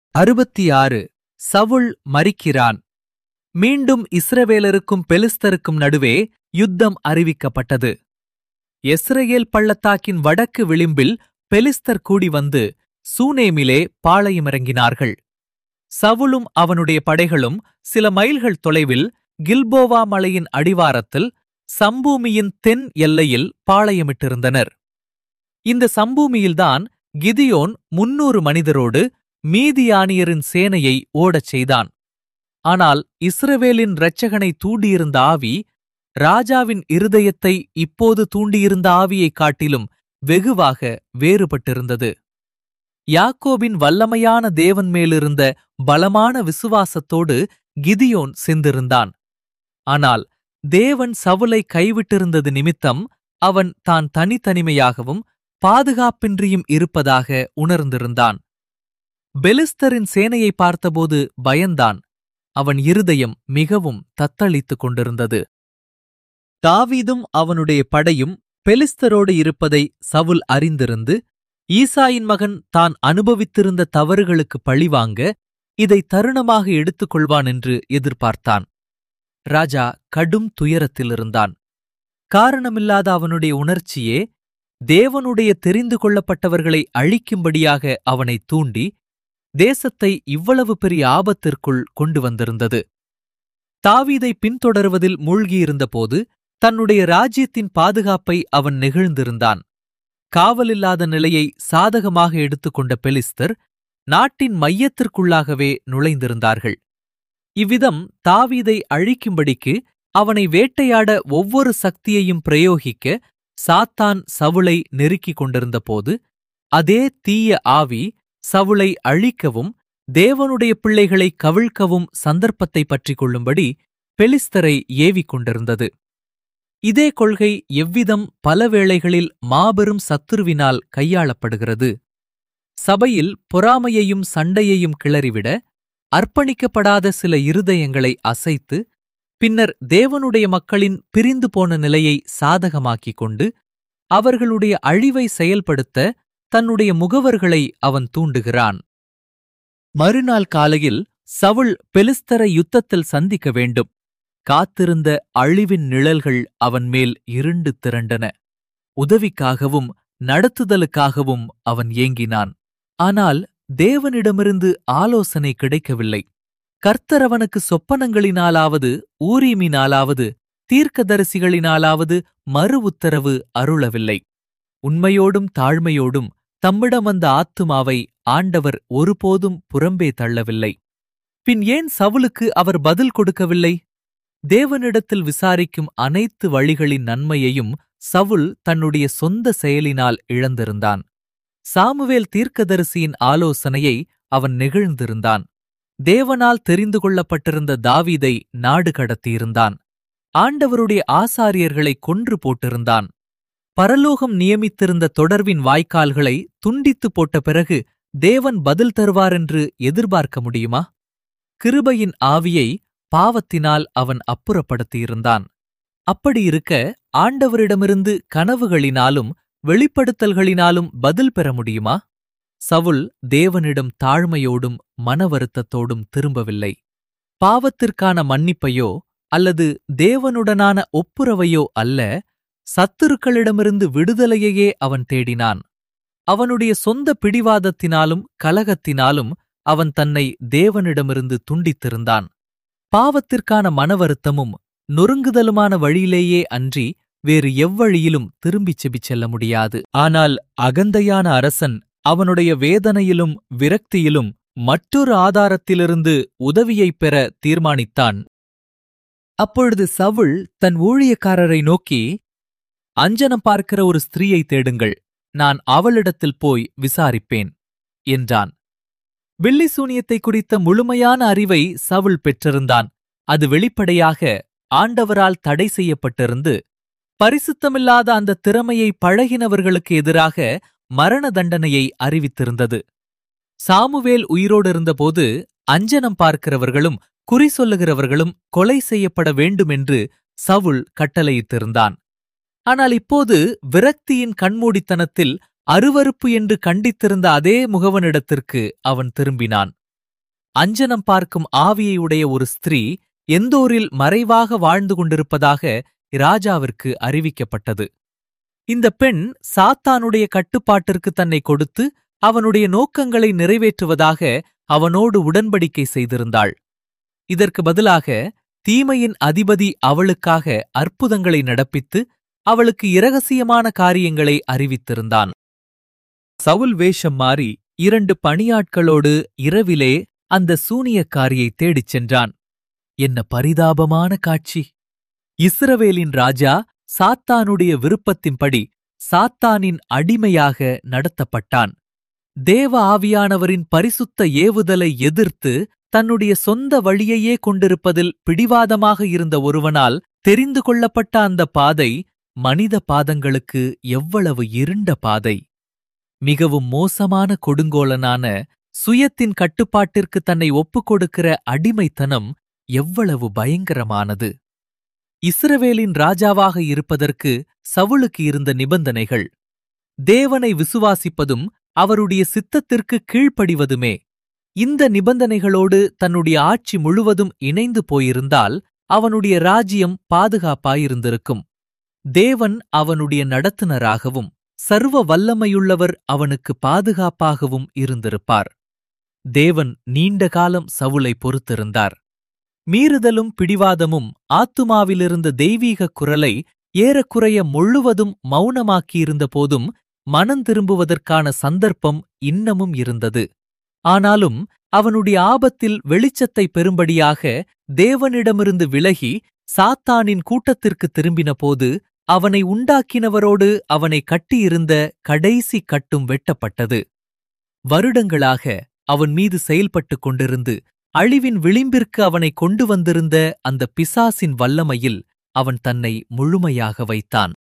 அறுபத்தி ஆறு சவுல் மரிக்கிறான் மீண்டும் இஸ்ரவேலருக்கும் பெலிஸ்தருக்கும் நடுவே யுத்தம் அறிவிக்கப்பட்டது எஸ்ரேல் பள்ளத்தாக்கின் வடக்கு விளிம்பில் பெலிஸ்தர் கூடி வந்து சூனேமிலே பாளையமிறங்கினார்கள் சவுலும் அவனுடைய படைகளும் சில மைல்கள் தொலைவில் கில்போவா மலையின் அடிவாரத்தில் சம்பூமியின் தென் எல்லையில் பாளையமிட்டிருந்தனர் இந்த சம்பூமியில்தான் கிதியோன் முன்னூறு மனிதரோடு மீதியானியரின் சேனையை ஓடச் செய்தான் ஆனால் இஸ்ரவேலின் இரட்சகனை தூண்டியிருந்த ஆவி ராஜாவின் இருதயத்தை இப்போது தூண்டியிருந்த ஆவியைக் காட்டிலும் வெகுவாக வேறுபட்டிருந்தது யாக்கோபின் வல்லமையான தேவன் மேலிருந்த பலமான விசுவாசத்தோடு கிதியோன் சென்றிருந்தான் ஆனால் தேவன் சவுலை கைவிட்டிருந்தது நிமித்தம் அவன் தான் தனித்தனிமையாகவும் பாதுகாப்பின்றியும் இருப்பதாக உணர்ந்திருந்தான் பெலிஸ்தரின் சேனையை பார்த்தபோது பயந்தான் அவன் இருதயம் மிகவும் தத்தளித்துக் கொண்டிருந்தது தாவீதும் அவனுடைய படையும் பெலிஸ்தரோடு இருப்பதை சவுல் அறிந்திருந்து ஈசாயின் மகன் தான் அனுபவித்திருந்த தவறுகளுக்கு பழிவாங்க இதை தருணமாக எடுத்துக்கொள்வான் என்று எதிர்பார்த்தான் ராஜா கடும் துயரத்திலிருந்தான் காரணமில்லாத அவனுடைய உணர்ச்சியே தேவனுடைய தெரிந்து கொள்ளப்பட்டவர்களை அழிக்கும்படியாக அவனை தூண்டி தேசத்தை இவ்வளவு பெரிய ஆபத்திற்குள் கொண்டு வந்திருந்தது தாவீதை பின்தொடருவதில் மூழ்கியிருந்தபோது தன்னுடைய ராஜ்யத்தின் பாதுகாப்பை அவன் நெகிழ்ந்திருந்தான் காவலில்லாத நிலையை சாதகமாக எடுத்துக்கொண்ட பெலிஸ்தர் நாட்டின் மையத்திற்குள்ளாகவே நுழைந்திருந்தார்கள் இவ்விதம் தாவீதை அழிக்கும்படிக்கு அவனை வேட்டையாட ஒவ்வொரு சக்தியையும் பிரயோகிக்க சாத்தான் சவுளை நெருக்கிக் கொண்டிருந்தபோது அதே தீய ஆவி சவுளை அழிக்கவும் தேவனுடைய பிள்ளைகளை கவிழ்க்கவும் சந்தர்ப்பத்தை பற்றிக் கொள்ளும்படி பெலிஸ்தரை ஏவிக் கொண்டிருந்தது இதே கொள்கை எவ்விதம் பல வேளைகளில் மாபெரும் சத்துருவினால் கையாளப்படுகிறது சபையில் பொறாமையையும் சண்டையையும் கிளறிவிட அர்ப்பணிக்கப்படாத சில இருதயங்களை அசைத்து பின்னர் தேவனுடைய மக்களின் பிரிந்து போன நிலையை சாதகமாக்கிக் கொண்டு அவர்களுடைய அழிவை செயல்படுத்த தன்னுடைய முகவர்களை அவன் தூண்டுகிறான் மறுநாள் காலையில் சவுல் பெலிஸ்தரை யுத்தத்தில் சந்திக்க வேண்டும் காத்திருந்த அழிவின் நிழல்கள் அவன் மேல் இருண்டு திரண்டன உதவிக்காகவும் நடத்துதலுக்காகவும் அவன் ஏங்கினான் ஆனால் தேவனிடமிருந்து ஆலோசனை கிடைக்கவில்லை கர்த்தர் அவனுக்கு சொப்பனங்களினாலாவது ஊரீமினாலாவது தீர்க்கதரிசிகளினாலாவது மறு உத்தரவு அருளவில்லை உண்மையோடும் தாழ்மையோடும் தம்மிடம் வந்த ஆத்துமாவை ஆண்டவர் ஒருபோதும் புறம்பே தள்ளவில்லை பின் ஏன் சவுலுக்கு அவர் பதில் கொடுக்கவில்லை தேவனிடத்தில் விசாரிக்கும் அனைத்து வழிகளின் நன்மையையும் சவுல் தன்னுடைய சொந்த செயலினால் இழந்திருந்தான் சாமுவேல் தீர்க்கதரிசியின் ஆலோசனையை அவன் நெகிழ்ந்திருந்தான் தேவனால் தெரிந்து கொள்ளப்பட்டிருந்த தாவீதை நாடு கடத்தியிருந்தான் ஆண்டவருடைய ஆசாரியர்களை கொன்று போட்டிருந்தான் பரலோகம் நியமித்திருந்த தொடர்பின் வாய்க்கால்களை துண்டித்து போட்ட பிறகு தேவன் பதில் தருவார் என்று எதிர்பார்க்க முடியுமா கிருபையின் ஆவியை பாவத்தினால் அவன் அப்புறப்படுத்தியிருந்தான் அப்படியிருக்க ஆண்டவரிடமிருந்து கனவுகளினாலும் வெளிப்படுத்தல்களினாலும் பதில் பெற முடியுமா சவுல் தேவனிடம் தாழ்மையோடும் மனவருத்தத்தோடும் திரும்பவில்லை பாவத்திற்கான மன்னிப்பையோ அல்லது தேவனுடனான ஒப்புரவையோ அல்ல சத்துருக்களிடமிருந்து விடுதலையையே அவன் தேடினான் அவனுடைய சொந்த பிடிவாதத்தினாலும் கலகத்தினாலும் அவன் தன்னை தேவனிடமிருந்து துண்டித்திருந்தான் பாவத்திற்கான மனவருத்தமும் நொறுங்குதலுமான வழியிலேயே அன்றி வேறு எவ்வழியிலும் திரும்பிச் செபிச் செல்ல முடியாது ஆனால் அகந்தையான அரசன் அவனுடைய வேதனையிலும் விரக்தியிலும் மற்றொரு ஆதாரத்திலிருந்து உதவியைப் பெற தீர்மானித்தான் அப்பொழுது சவுல் தன் ஊழியக்காரரை நோக்கி அஞ்சனம் பார்க்கிற ஒரு ஸ்திரீயை தேடுங்கள் நான் அவளிடத்தில் போய் விசாரிப்பேன் என்றான் வில்லி சூனியத்தை குறித்த முழுமையான அறிவை சவுல் பெற்றிருந்தான் அது வெளிப்படையாக ஆண்டவரால் தடை செய்யப்பட்டிருந்து பரிசுத்தமில்லாத அந்த திறமையை பழகினவர்களுக்கு எதிராக மரண தண்டனையை அறிவித்திருந்தது சாமுவேல் உயிரோடு இருந்தபோது அஞ்சனம் பார்க்கிறவர்களும் குறி சொல்லுகிறவர்களும் கொலை செய்யப்பட வேண்டுமென்று சவுல் கட்டளையிட்டிருந்தான் ஆனால் இப்போது விரக்தியின் கண்மூடித்தனத்தில் அருவருப்பு என்று கண்டித்திருந்த அதே முகவனிடத்திற்கு அவன் திரும்பினான் அஞ்சனம் பார்க்கும் ஆவியை உடைய ஒரு ஸ்திரீ எந்தோரில் மறைவாக வாழ்ந்து கொண்டிருப்பதாக ராஜாவிற்கு அறிவிக்கப்பட்டது இந்த பெண் சாத்தானுடைய கட்டுப்பாட்டிற்கு தன்னை கொடுத்து அவனுடைய நோக்கங்களை நிறைவேற்றுவதாக அவனோடு உடன்படிக்கை செய்திருந்தாள் இதற்கு பதிலாக தீமையின் அதிபதி அவளுக்காக அற்புதங்களை நடப்பித்து அவளுக்கு இரகசியமான காரியங்களை அறிவித்திருந்தான் சவுல் வேஷம் மாறி இரண்டு பணியாட்களோடு இரவிலே அந்த சூனியக்காரியை தேடிச் சென்றான் என்ன பரிதாபமான காட்சி இஸ்ரவேலின் ராஜா சாத்தானுடைய விருப்பத்தின்படி சாத்தானின் அடிமையாக நடத்தப்பட்டான் தேவ ஆவியானவரின் பரிசுத்த ஏவுதலை எதிர்த்து தன்னுடைய சொந்த வழியையே கொண்டிருப்பதில் பிடிவாதமாக இருந்த ஒருவனால் தெரிந்து கொள்ளப்பட்ட அந்த பாதை மனித பாதங்களுக்கு எவ்வளவு இருண்ட பாதை மிகவும் மோசமான கொடுங்கோலனான சுயத்தின் கட்டுப்பாட்டிற்கு தன்னை ஒப்புக்கொடுக்கிற அடிமைத்தனம் எவ்வளவு பயங்கரமானது இஸ்ரவேலின் ராஜாவாக இருப்பதற்கு சவுலுக்கு இருந்த நிபந்தனைகள் தேவனை விசுவாசிப்பதும் அவருடைய சித்தத்திற்கு கீழ்ப்படிவதுமே இந்த நிபந்தனைகளோடு தன்னுடைய ஆட்சி முழுவதும் இணைந்து போயிருந்தால் அவனுடைய ராஜ்யம் பாதுகாப்பாயிருந்திருக்கும் தேவன் அவனுடைய நடத்துனராகவும் சர்வ வல்லமையுள்ளவர் அவனுக்கு பாதுகாப்பாகவும் இருந்திருப்பார் தேவன் நீண்ட காலம் சவுலை பொறுத்திருந்தார் மீறுதலும் பிடிவாதமும் ஆத்துமாவிலிருந்த தெய்வீக குரலை ஏறக்குறைய முழுவதும் மௌனமாக்கியிருந்த போதும் மனம் திரும்புவதற்கான சந்தர்ப்பம் இன்னமும் இருந்தது ஆனாலும் அவனுடைய ஆபத்தில் வெளிச்சத்தை பெறும்படியாக தேவனிடமிருந்து விலகி சாத்தானின் கூட்டத்திற்கு திரும்பினபோது அவனை உண்டாக்கினவரோடு அவனை கட்டியிருந்த கடைசி கட்டும் வெட்டப்பட்டது வருடங்களாக அவன் மீது செயல்பட்டுக் கொண்டிருந்து அழிவின் விளிம்பிற்கு அவனை கொண்டு வந்திருந்த அந்த பிசாசின் வல்லமையில் அவன் தன்னை முழுமையாக வைத்தான்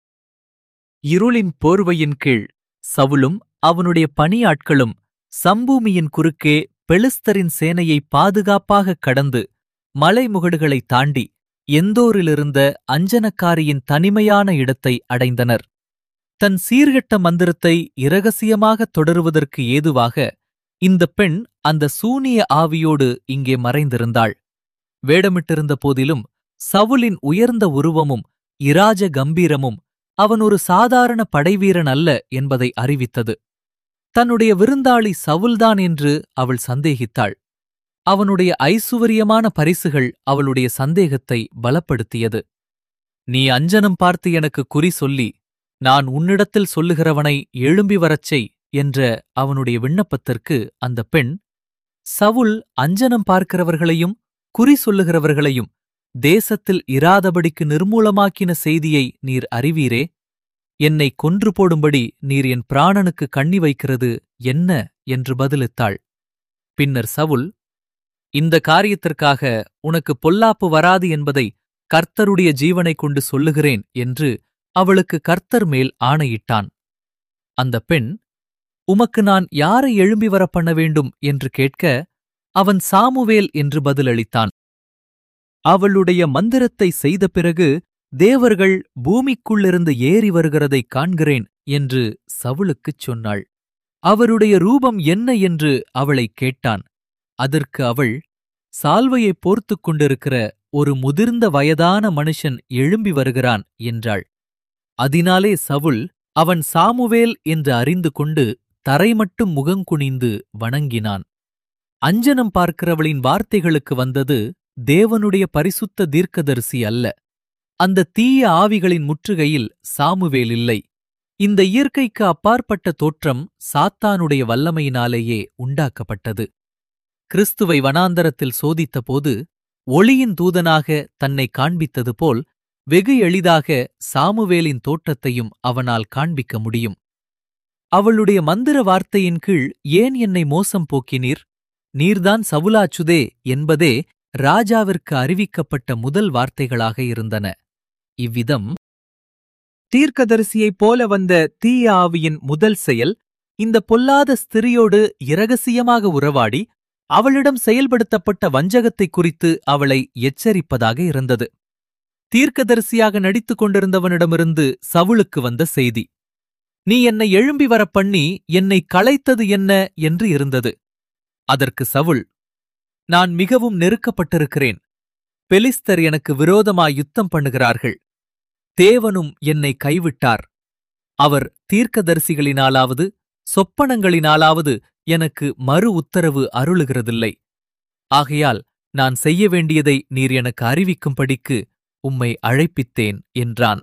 இருளின் போர்வையின் கீழ் சவுலும் அவனுடைய பணியாட்களும் சம்பூமியின் குறுக்கே பெலிஸ்தரின் சேனையை பாதுகாப்பாக கடந்து மலைமுகடுகளைத் தாண்டி எந்தோரிலிருந்த அஞ்சனக்காரியின் தனிமையான இடத்தை அடைந்தனர் தன் சீர்கெட்ட மந்திரத்தை இரகசியமாகத் தொடருவதற்கு ஏதுவாக இந்த பெண் அந்த சூனிய ஆவியோடு இங்கே மறைந்திருந்தாள் வேடமிட்டிருந்த போதிலும் சவுலின் உயர்ந்த உருவமும் இராஜ கம்பீரமும் அவன் ஒரு சாதாரண படைவீரன் அல்ல என்பதை அறிவித்தது தன்னுடைய விருந்தாளி சவுல்தான் என்று அவள் சந்தேகித்தாள் அவனுடைய ஐசுவரியமான பரிசுகள் அவளுடைய சந்தேகத்தை பலப்படுத்தியது நீ அஞ்சனம் பார்த்து எனக்கு குறி சொல்லி நான் உன்னிடத்தில் சொல்லுகிறவனை எழும்பி வரச் செய் என்ற அவனுடைய விண்ணப்பத்திற்கு அந்த பெண் சவுல் அஞ்சனம் பார்க்கிறவர்களையும் குறி சொல்லுகிறவர்களையும் தேசத்தில் இராதபடிக்கு நிர்மூலமாக்கின செய்தியை நீர் அறிவீரே என்னை கொன்று போடும்படி நீர் என் பிராணனுக்கு கண்ணி வைக்கிறது என்ன என்று பதிலித்தாள் பின்னர் சவுல் இந்த காரியத்திற்காக உனக்கு பொல்லாப்பு வராது என்பதை கர்த்தருடைய ஜீவனைக் கொண்டு சொல்லுகிறேன் என்று அவளுக்கு கர்த்தர் மேல் ஆணையிட்டான் அந்த பெண் உமக்கு நான் யாரை எழும்பி வரப் பண்ண வேண்டும் என்று கேட்க அவன் சாமுவேல் என்று பதிலளித்தான் அவளுடைய மந்திரத்தை செய்த பிறகு தேவர்கள் பூமிக்குள்ளிருந்து ஏறி வருகிறதைக் காண்கிறேன் என்று சவுலுக்குச் சொன்னாள் அவருடைய ரூபம் என்ன என்று அவளைக் கேட்டான் அதற்கு அவள் சால்வையைப் போர்த்துக் கொண்டிருக்கிற ஒரு முதிர்ந்த வயதான மனுஷன் எழும்பி வருகிறான் என்றாள் அதனாலே சவுல் அவன் சாமுவேல் என்று அறிந்து கொண்டு தரைமட்டும் முகங்குனிந்து வணங்கினான் அஞ்சனம் பார்க்கிறவளின் வார்த்தைகளுக்கு வந்தது தேவனுடைய பரிசுத்த தீர்க்கதரிசி அல்ல அந்த தீய ஆவிகளின் முற்றுகையில் சாமுவேல் இல்லை இந்த இயற்கைக்கு அப்பாற்பட்ட தோற்றம் சாத்தானுடைய வல்லமையினாலேயே உண்டாக்கப்பட்டது கிறிஸ்துவை வனாந்தரத்தில் சோதித்தபோது ஒளியின் தூதனாக தன்னை காண்பித்தது போல் வெகு எளிதாக சாமுவேலின் தோற்றத்தையும் அவனால் காண்பிக்க முடியும் அவளுடைய மந்திர வார்த்தையின் கீழ் ஏன் என்னை மோசம் போக்கினீர் நீர்தான் சவுலாச்சுதே என்பதே ராஜாவிற்கு அறிவிக்கப்பட்ட முதல் வார்த்தைகளாக இருந்தன இவ்விதம் தீர்க்கதரிசியைப் போல வந்த தீய ஆவியின் முதல் செயல் இந்த பொல்லாத ஸ்திரியோடு இரகசியமாக உறவாடி அவளிடம் செயல்படுத்தப்பட்ட வஞ்சகத்தை குறித்து அவளை எச்சரிப்பதாக இருந்தது தீர்க்கதரிசியாக நடித்துக் கொண்டிருந்தவனிடமிருந்து சவுளுக்கு வந்த செய்தி நீ என்னை எழும்பி வரப் பண்ணி என்னை களைத்தது என்ன என்று இருந்தது அதற்கு சவுல் நான் மிகவும் நெருக்கப்பட்டிருக்கிறேன் பெலிஸ்தர் எனக்கு விரோதமாய் யுத்தம் பண்ணுகிறார்கள் தேவனும் என்னை கைவிட்டார் அவர் தீர்க்கதரிசிகளினாலாவது சொப்பனங்களினாலாவது எனக்கு மறு உத்தரவு அருளுகிறதில்லை ஆகையால் நான் செய்ய வேண்டியதை நீர் எனக்கு அறிவிக்கும்படிக்கு உம்மை அழைப்பித்தேன் என்றான்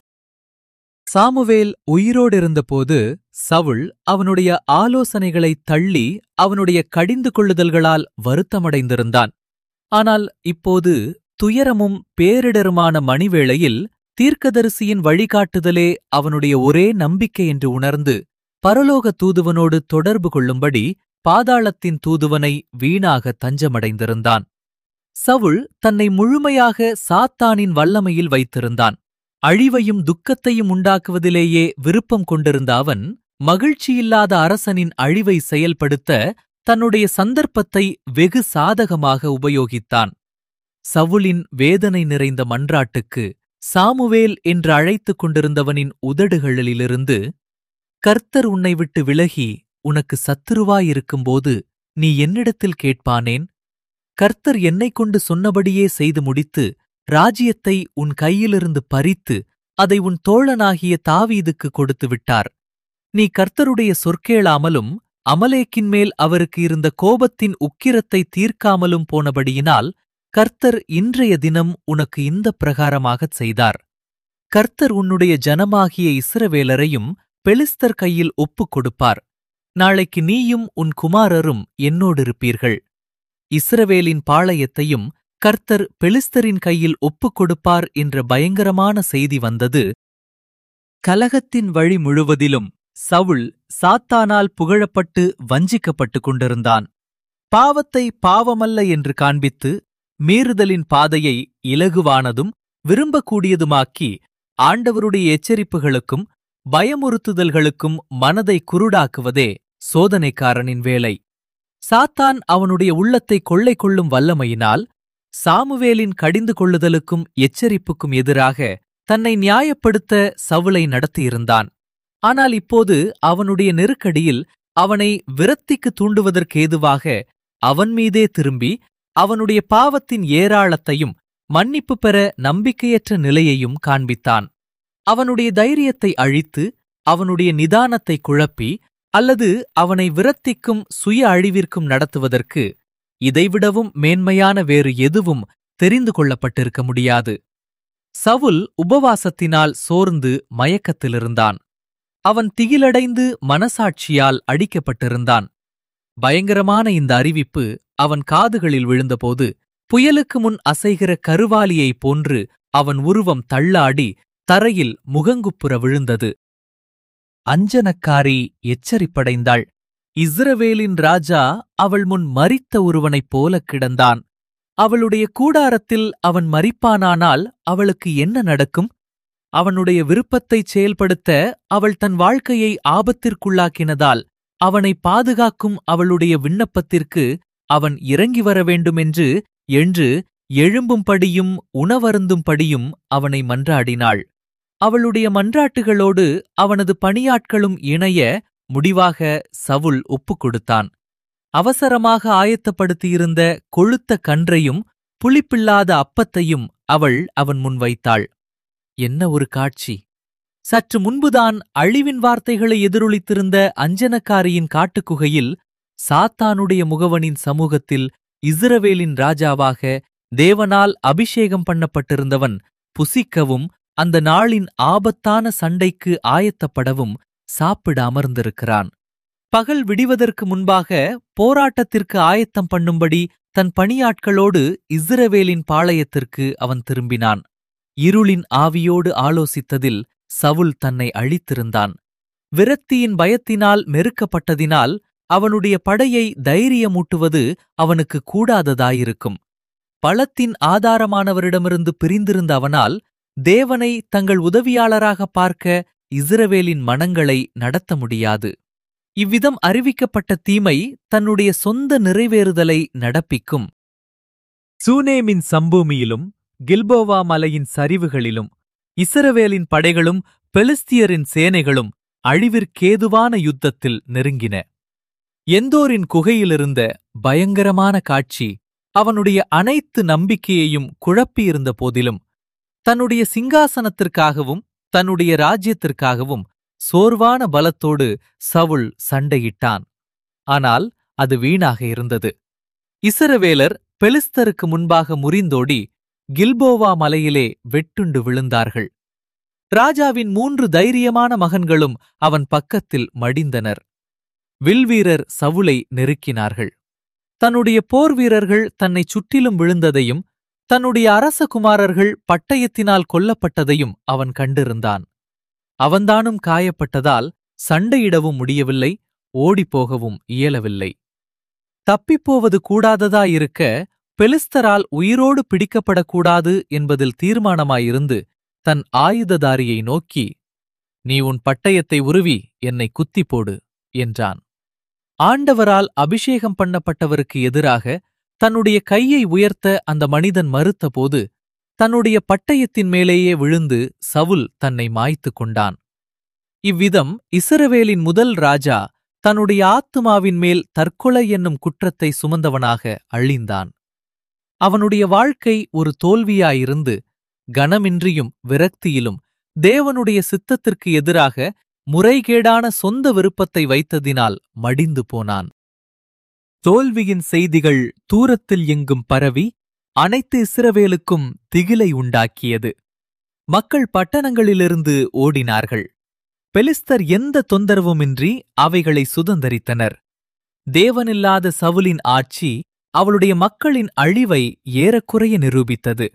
சாமுவேல் உயிரோடிருந்தபோது சவுல் அவனுடைய ஆலோசனைகளை தள்ளி அவனுடைய கடிந்து கொள்ளுதல்களால் வருத்தமடைந்திருந்தான் ஆனால் இப்போது துயரமும் பேரிடருமான மணிவேளையில் தீர்க்கதரிசியின் வழிகாட்டுதலே அவனுடைய ஒரே நம்பிக்கை என்று உணர்ந்து பரலோக தூதுவனோடு தொடர்பு கொள்ளும்படி பாதாளத்தின் தூதுவனை வீணாக தஞ்சமடைந்திருந்தான் சவுல் தன்னை முழுமையாக சாத்தானின் வல்லமையில் வைத்திருந்தான் அழிவையும் துக்கத்தையும் உண்டாக்குவதிலேயே விருப்பம் கொண்டிருந்த அவன் மகிழ்ச்சியில்லாத அரசனின் அழிவை செயல்படுத்த தன்னுடைய சந்தர்ப்பத்தை வெகு சாதகமாக உபயோகித்தான் சவுலின் வேதனை நிறைந்த மன்றாட்டுக்கு சாமுவேல் என்று அழைத்துக் கொண்டிருந்தவனின் உதடுகளிலிருந்து கர்த்தர் உன்னை விட்டு விலகி உனக்கு சத்துருவாயிருக்கும்போது நீ என்னிடத்தில் கேட்பானேன் கர்த்தர் என்னைக் கொண்டு சொன்னபடியே செய்து முடித்து ராஜ்யத்தை உன் கையிலிருந்து பறித்து அதை உன் தோழனாகிய தாவீதுக்கு கொடுத்து விட்டார் நீ கர்த்தருடைய சொற்கேளாமலும் அமலேக்கின் மேல் அவருக்கு இருந்த கோபத்தின் உக்கிரத்தை தீர்க்காமலும் போனபடியினால் கர்த்தர் இன்றைய தினம் உனக்கு இந்த பிரகாரமாகச் செய்தார் கர்த்தர் உன்னுடைய ஜனமாகிய இஸ்ரவேலரையும் பெலிஸ்தர் கையில் ஒப்புக் கொடுப்பார் நாளைக்கு நீயும் உன் குமாரரும் என்னோடிருப்பீர்கள் இஸ்ரவேலின் பாளையத்தையும் கர்த்தர் பெலிஸ்தரின் கையில் ஒப்புக் கொடுப்பார் என்ற பயங்கரமான செய்தி வந்தது கலகத்தின் வழி முழுவதிலும் சவுல் சாத்தானால் புகழப்பட்டு வஞ்சிக்கப்பட்டுக் கொண்டிருந்தான் பாவத்தை பாவமல்ல என்று காண்பித்து மீறுதலின் பாதையை இலகுவானதும் விரும்பக்கூடியதுமாக்கி ஆண்டவருடைய எச்சரிப்புகளுக்கும் பயமுறுத்துதல்களுக்கும் மனதை குருடாக்குவதே சோதனைக்காரனின் வேலை சாத்தான் அவனுடைய உள்ளத்தை கொள்ளை கொள்ளும் வல்லமையினால் சாமுவேலின் கடிந்து கொள்ளுதலுக்கும் எச்சரிப்புக்கும் எதிராக தன்னை நியாயப்படுத்த சவுளை நடத்தியிருந்தான் ஆனால் இப்போது அவனுடைய நெருக்கடியில் அவனை விரத்திக்கு தூண்டுவதற்கேதுவாக அவன் மீதே திரும்பி அவனுடைய பாவத்தின் ஏராளத்தையும் மன்னிப்பு பெற நம்பிக்கையற்ற நிலையையும் காண்பித்தான் அவனுடைய தைரியத்தை அழித்து அவனுடைய நிதானத்தை குழப்பி அல்லது அவனை விரத்திக்கும் சுய அழிவிற்கும் நடத்துவதற்கு இதைவிடவும் மேன்மையான வேறு எதுவும் தெரிந்து கொள்ளப்பட்டிருக்க முடியாது சவுல் உபவாசத்தினால் சோர்ந்து மயக்கத்திலிருந்தான் அவன் திகிலடைந்து மனசாட்சியால் அடிக்கப்பட்டிருந்தான் பயங்கரமான இந்த அறிவிப்பு அவன் காதுகளில் விழுந்தபோது புயலுக்கு முன் அசைகிற கருவாலியைப் போன்று அவன் உருவம் தள்ளாடி தரையில் முகங்குப்புற விழுந்தது அஞ்சனக்காரி எச்சரிப்படைந்தாள் இஸ்ரவேலின் ராஜா அவள் முன் மரித்த ஒருவனைப் போலக் கிடந்தான் அவளுடைய கூடாரத்தில் அவன் மரிப்பானானால் அவளுக்கு என்ன நடக்கும் அவனுடைய விருப்பத்தைச் செயல்படுத்த அவள் தன் வாழ்க்கையை ஆபத்திற்குள்ளாக்கினதால் அவனை பாதுகாக்கும் அவளுடைய விண்ணப்பத்திற்கு அவன் இறங்கி வர வேண்டுமென்று என்று எழும்பும்படியும் உணவருந்தும்படியும் அவனை மன்றாடினாள் அவளுடைய மன்றாட்டுகளோடு அவனது பணியாட்களும் இணைய முடிவாக சவுல் ஒப்புக் கொடுத்தான் அவசரமாக ஆயத்தப்படுத்தியிருந்த கொழுத்த கன்றையும் புளிப்பில்லாத அப்பத்தையும் அவள் அவன் முன் வைத்தாள் என்ன ஒரு காட்சி சற்று முன்புதான் அழிவின் வார்த்தைகளை எதிரொலித்திருந்த அஞ்சனக்காரியின் காட்டுக்குகையில் சாத்தானுடைய முகவனின் சமூகத்தில் இஸ்ரவேலின் ராஜாவாக தேவனால் அபிஷேகம் பண்ணப்பட்டிருந்தவன் புசிக்கவும் அந்த நாளின் ஆபத்தான சண்டைக்கு ஆயத்தப்படவும் சாப்பிட அமர்ந்திருக்கிறான் பகல் விடிவதற்கு முன்பாக போராட்டத்திற்கு ஆயத்தம் பண்ணும்படி தன் பணியாட்களோடு இஸ்ரவேலின் பாளையத்திற்கு அவன் திரும்பினான் இருளின் ஆவியோடு ஆலோசித்ததில் சவுல் தன்னை அழித்திருந்தான் விரக்தியின் பயத்தினால் மெருக்கப்பட்டதினால் அவனுடைய படையை தைரியமூட்டுவது அவனுக்கு கூடாததாயிருக்கும் பலத்தின் ஆதாரமானவரிடமிருந்து பிரிந்திருந்த அவனால் தேவனை தங்கள் உதவியாளராக பார்க்க இஸ்ரவேலின் மனங்களை நடத்த முடியாது இவ்விதம் அறிவிக்கப்பட்ட தீமை தன்னுடைய சொந்த நிறைவேறுதலை நடப்பிக்கும் சூனேமின் சம்பூமியிலும் கில்போவா மலையின் சரிவுகளிலும் இஸ்ரவேலின் படைகளும் பெலிஸ்தியரின் சேனைகளும் அழிவிற்கேதுவான யுத்தத்தில் நெருங்கின எந்தோரின் குகையிலிருந்த பயங்கரமான காட்சி அவனுடைய அனைத்து நம்பிக்கையையும் குழப்பியிருந்த போதிலும் தன்னுடைய சிங்காசனத்திற்காகவும் தன்னுடைய ராஜ்யத்திற்காகவும் சோர்வான பலத்தோடு சவுல் சண்டையிட்டான் ஆனால் அது வீணாக இருந்தது இஸ்ரவேலர் பெலிஸ்தருக்கு முன்பாக முறிந்தோடி கில்போவா மலையிலே வெட்டுண்டு விழுந்தார்கள் ராஜாவின் மூன்று தைரியமான மகன்களும் அவன் பக்கத்தில் மடிந்தனர் வில்வீரர் சவுலை நெருக்கினார்கள் தன்னுடைய போர் வீரர்கள் தன்னை சுற்றிலும் விழுந்ததையும் தன்னுடைய அரசகுமாரர்கள் பட்டயத்தினால் கொல்லப்பட்டதையும் அவன் கண்டிருந்தான் அவன்தானும் காயப்பட்டதால் சண்டையிடவும் முடியவில்லை ஓடிப்போகவும் இயலவில்லை தப்பிப்போவது கூடாததாயிருக்க பெலிஸ்தரால் உயிரோடு பிடிக்கப்படக்கூடாது என்பதில் தீர்மானமாயிருந்து தன் ஆயுததாரியை நோக்கி நீ உன் பட்டயத்தை உருவி என்னை குத்தி போடு என்றான் ஆண்டவரால் அபிஷேகம் பண்ணப்பட்டவருக்கு எதிராக தன்னுடைய கையை உயர்த்த அந்த மனிதன் மறுத்தபோது தன்னுடைய பட்டயத்தின் மேலேயே விழுந்து சவுல் தன்னை மாய்த்து கொண்டான் இவ்விதம் இஸ்ரவேலின் முதல் ராஜா தன்னுடைய ஆத்துமாவின் மேல் தற்கொலை என்னும் குற்றத்தை சுமந்தவனாக அழிந்தான் அவனுடைய வாழ்க்கை ஒரு தோல்வியாயிருந்து கனமின்றியும் விரக்தியிலும் தேவனுடைய சித்தத்திற்கு எதிராக முறைகேடான சொந்த விருப்பத்தை வைத்ததினால் மடிந்து போனான் தோல்வியின் செய்திகள் தூரத்தில் எங்கும் பரவி அனைத்து இஸ்ரவேலுக்கும் திகிலை உண்டாக்கியது மக்கள் பட்டணங்களிலிருந்து ஓடினார்கள் பெலிஸ்தர் எந்த தொந்தரவுமின்றி அவைகளை சுதந்தரித்தனர் தேவனில்லாத சவுலின் ஆட்சி அவளுடைய மக்களின் அழிவை ஏறக்குறைய நிரூபித்தது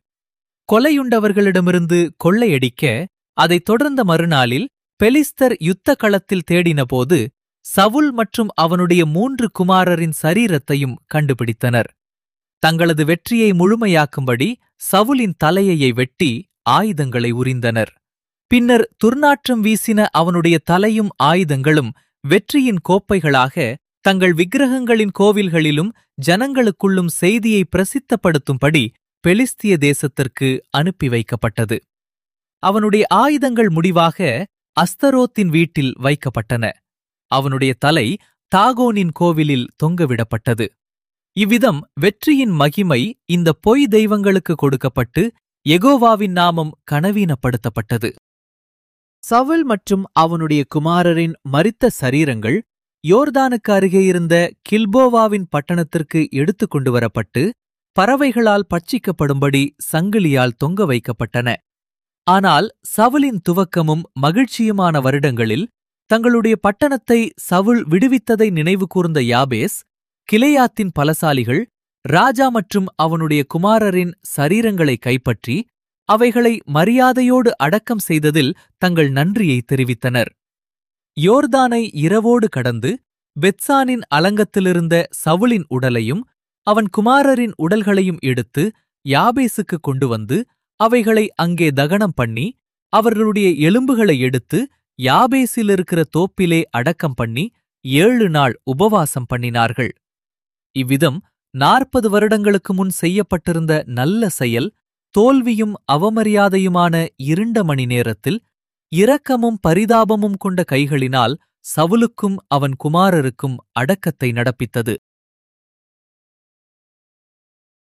கொலையுண்டவர்களிடமிருந்து கொள்ளையடிக்க அதைத் தொடர்ந்த மறுநாளில் பெலிஸ்தர் யுத்த களத்தில் தேடினபோது சவுல் மற்றும் அவனுடைய மூன்று குமாரரின் சரீரத்தையும் கண்டுபிடித்தனர் தங்களது வெற்றியை முழுமையாக்கும்படி சவுலின் தலையையை வெட்டி ஆயுதங்களை உரிந்தனர் பின்னர் துர்நாற்றம் வீசின அவனுடைய தலையும் ஆயுதங்களும் வெற்றியின் கோப்பைகளாக தங்கள் விக்கிரகங்களின் கோவில்களிலும் ஜனங்களுக்குள்ளும் செய்தியை பிரசித்தப்படுத்தும்படி பெலிஸ்திய தேசத்திற்கு அனுப்பி வைக்கப்பட்டது அவனுடைய ஆயுதங்கள் முடிவாக அஸ்தரோத்தின் வீட்டில் வைக்கப்பட்டன அவனுடைய தலை தாகோனின் கோவிலில் தொங்கவிடப்பட்டது இவ்விதம் வெற்றியின் மகிமை இந்த பொய் தெய்வங்களுக்கு கொடுக்கப்பட்டு எகோவாவின் நாமம் கனவீனப்படுத்தப்பட்டது சவுல் மற்றும் அவனுடைய குமாரரின் மரித்த சரீரங்கள் யோர்தானுக்கு அருகே இருந்த கில்போவாவின் பட்டணத்திற்கு எடுத்துக் கொண்டு வரப்பட்டு பறவைகளால் பட்சிக்கப்படும்படி சங்கிலியால் தொங்க வைக்கப்பட்டன ஆனால் சவுலின் துவக்கமும் மகிழ்ச்சியுமான வருடங்களில் தங்களுடைய பட்டணத்தை சவுல் விடுவித்ததை நினைவு கூர்ந்த யாபேஸ் கிளையாத்தின் பலசாலிகள் ராஜா மற்றும் அவனுடைய குமாரரின் சரீரங்களை கைப்பற்றி அவைகளை மரியாதையோடு அடக்கம் செய்ததில் தங்கள் நன்றியை தெரிவித்தனர் யோர்தானை இரவோடு கடந்து பெத்சானின் அலங்கத்திலிருந்த சவுலின் உடலையும் அவன் குமாரரின் உடல்களையும் எடுத்து யாபேசுக்கு கொண்டு வந்து அவைகளை அங்கே தகனம் பண்ணி அவர்களுடைய எலும்புகளை எடுத்து யாபேசில் இருக்கிற தோப்பிலே அடக்கம் பண்ணி ஏழு நாள் உபவாசம் பண்ணினார்கள் இவ்விதம் நாற்பது வருடங்களுக்கு முன் செய்யப்பட்டிருந்த நல்ல செயல் தோல்வியும் அவமரியாதையுமான இருண்ட மணி நேரத்தில் இரக்கமும் பரிதாபமும் கொண்ட கைகளினால் சவுலுக்கும் அவன் குமாரருக்கும் அடக்கத்தை நடப்பித்தது